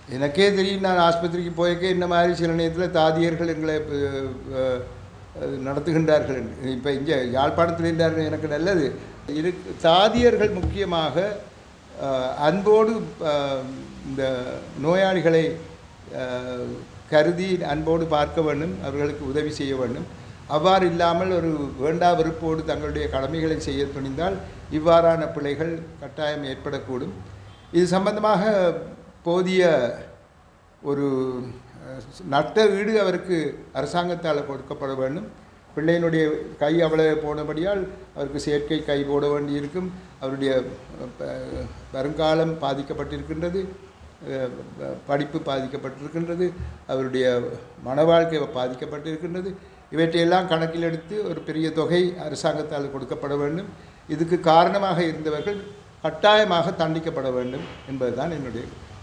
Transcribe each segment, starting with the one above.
எனக்கே தெரியும் நான் ஆஸ்பத்திரிக்கு போயிருக்கே இந்த மாதிரி சில நேரத்தில் தாதியர்கள் எங்களை அஹ், அஹ், அஹ், நடத்துகின்றார்கள் இப்போ இங்கே யாழ்ப்பாணத்தில் இருந்தார்கள் எனக்கு நல்லது இரு தாதியர்கள் முக்கியமாக அஹ், அன்போடு அஹ், இந்த நோயாளிகளை அஹ், கருதி அன்போடு பார்க்க வேண்டும் அவர்களுக்கு உதவி செய்ய வேண்டும் அவ்வாறு இல்லாமல் ஒரு வேண்டா வெறுப்போடு தங்களுடைய கடமைகளை செய்ய துணிந்தால் இவ்வாறான பிழைகள் கட்டாயம் ஏற்படக்கூடும் இது சம்பந்தமாக போதிய ஒரு அஹ், நட்ட ஈடு அவருக்கு அரசாங்கத்தால் கொடுக்கப்பட வேண்டும் பிள்ளையினுடைய கை அவ்வளவு போனபடியால் அவருக்கு செயற்கை கை போட வேண்டியிருக்கும் அவருடைய அஹ், ப- வருங்காலம் பாதிக்கப்பட்டிருக்கின்றது அஹ், ப- படிப்பு பாதிக்கப்பட்டிருக்கின்றது அவருடைய மன வாழ்க்கை பாதிக்கப்பட்டிருக்கின்றது இவற்றையெல்லாம் கணக்கில் எடுத்து ஒரு பெரிய தொகை அரசாங்கத்தால் கொடுக்கப்பட வேண்டும் இதுக்கு காரணமாக இருந்தவர்கள் கட்டாயமாக தண்டிக்கப்பட வேண்டும் என்பதுதான் என்னுடைய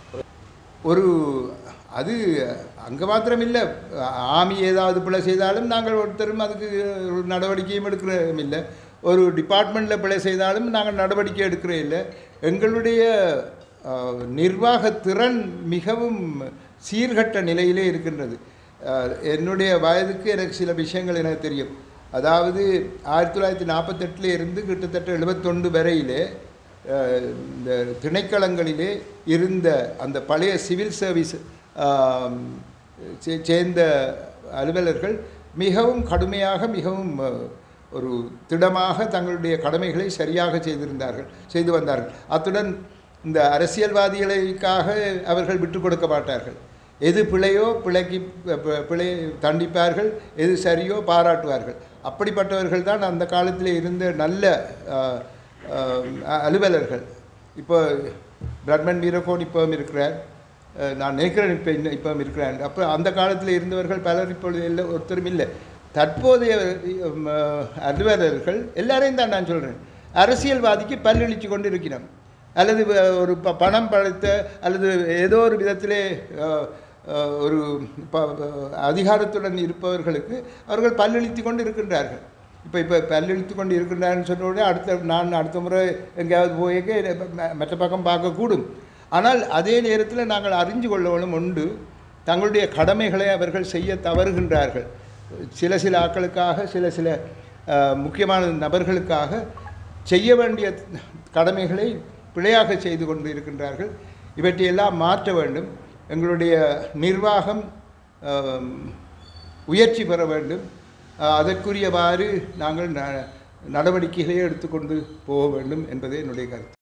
ஒரு அது அங்கே மாத்திரம் இல்லை ஆமி ஏதாவது பிழை செய்தாலும் நாங்கள் ஒருத்தரும் அதுக்கு ஒரு நடவடிக்கையும் எடுக்கிறோம் இல்லை ஒரு டிபார்ட்மெண்ட்டில் பிழை செய்தாலும் நாங்கள் நடவடிக்கை எடுக்கிறே இல்லை எங்களுடைய அஹ், நிர்வாக திறன் மிகவும் சீர்கட்ட நிலையிலே இருக்கின்றது அஹ், என்னுடைய வயதுக்கு எனக்கு சில விஷயங்கள் எனக்கு தெரியும் அதாவது ஆயிரத்தி தொள்ளாயிரத்தி நாற்பத்தெட்டில் இருந்து கிட்டத்தட்ட எழுபத்தொண்டு வரையிலே அஹ், இந்த திணைக்களங்களிலே இருந்த அந்த பழைய சிவில் சர்வீஸ் ஆம், சே- சேர்ந்த அலுவலர்கள் மிகவும் கடுமையாக மிகவும் அஹ், ஒரு திடமாக தங்களுடைய கடமைகளை சரியாக செய்திருந்தார்கள் செய்து வந்தார்கள் அத்துடன் இந்த அரசியல்வாதிகளுக்காக அவர்கள் விட்டுக் கொடுக்க மாட்டார்கள் எது பிழையோ பிழைக்கு ப- ப- பிழை தண்டிப்பார்கள் எது சரியோ பாராட்டுவார்கள் அப்படிப்பட்டவர்கள் தான் அந்த காலத்தில் இருந்த நல்ல அஹ், அஹ், அலுவலர்கள் இப்போ பிரட்மன் வீரகோன் இப்பவும் இருக்கிறார் அஹ், நான் நினைக்கிறேன் இப்போ இன்னும் இப்பவும் இருக்கிறார் அப்போ அந்த காலத்தில் இருந்தவர்கள் பலர் இப்பொழுது இல்லை ஒருத்தரும் இல்லை தற்போதைய உம், அஹ், அலுவலர்கள் எல்லாரையும் தான் நான் சொல்கிறேன் அரசியல்வாதிக்கு பல்லிழிச்சு கொண்டு இருக்கிறோம் அல்லது வ- ஒரு ப- பணம் படைத்த அல்லது ஏதோ ஒரு விதத்திலே அஹ், அஹ், ஒரு ப- ப- அதிகாரத்துடன் இருப்பவர்களுக்கு அவர்கள் பல்லிழித்து கொண்டு இருக்கின்றார்கள் இப்போ இப்போ பல்லிழித்து கொண்டு இருக்கின்றார்னு சொன்ன உடனே அடுத்த நான் அடுத்த முறை எங்கேயாவது போய்க்க மற்ற பக்கம் பார்க்கக்கூடும் ஆனால் அதே நேரத்தில் நாங்கள் அறிஞ்சு கொள்ளவனும் உண்டு தங்களுடைய கடமைகளை அவர்கள் செய்ய தவறுகின்றார்கள் சில சில ஆட்களுக்காக சில சில அஹ், முக்கியமான நபர்களுக்காக செய்ய வேண்டிய கடமைகளை பிழையாக செய்து கொண்டு இருக்கின்றார்கள் இவற்றையெல்லாம் மாற்ற வேண்டும் எங்களுடைய நிர்வாகம் ஆம், உயர்ச்சி பெற வேண்டும் அஹ், அதற்குரியவாறு நாங்கள் ந- நடவடிக்கைகளை எடுத்துக்கொண்டு போக வேண்டும் என்பதே என்னுடைய கருத்து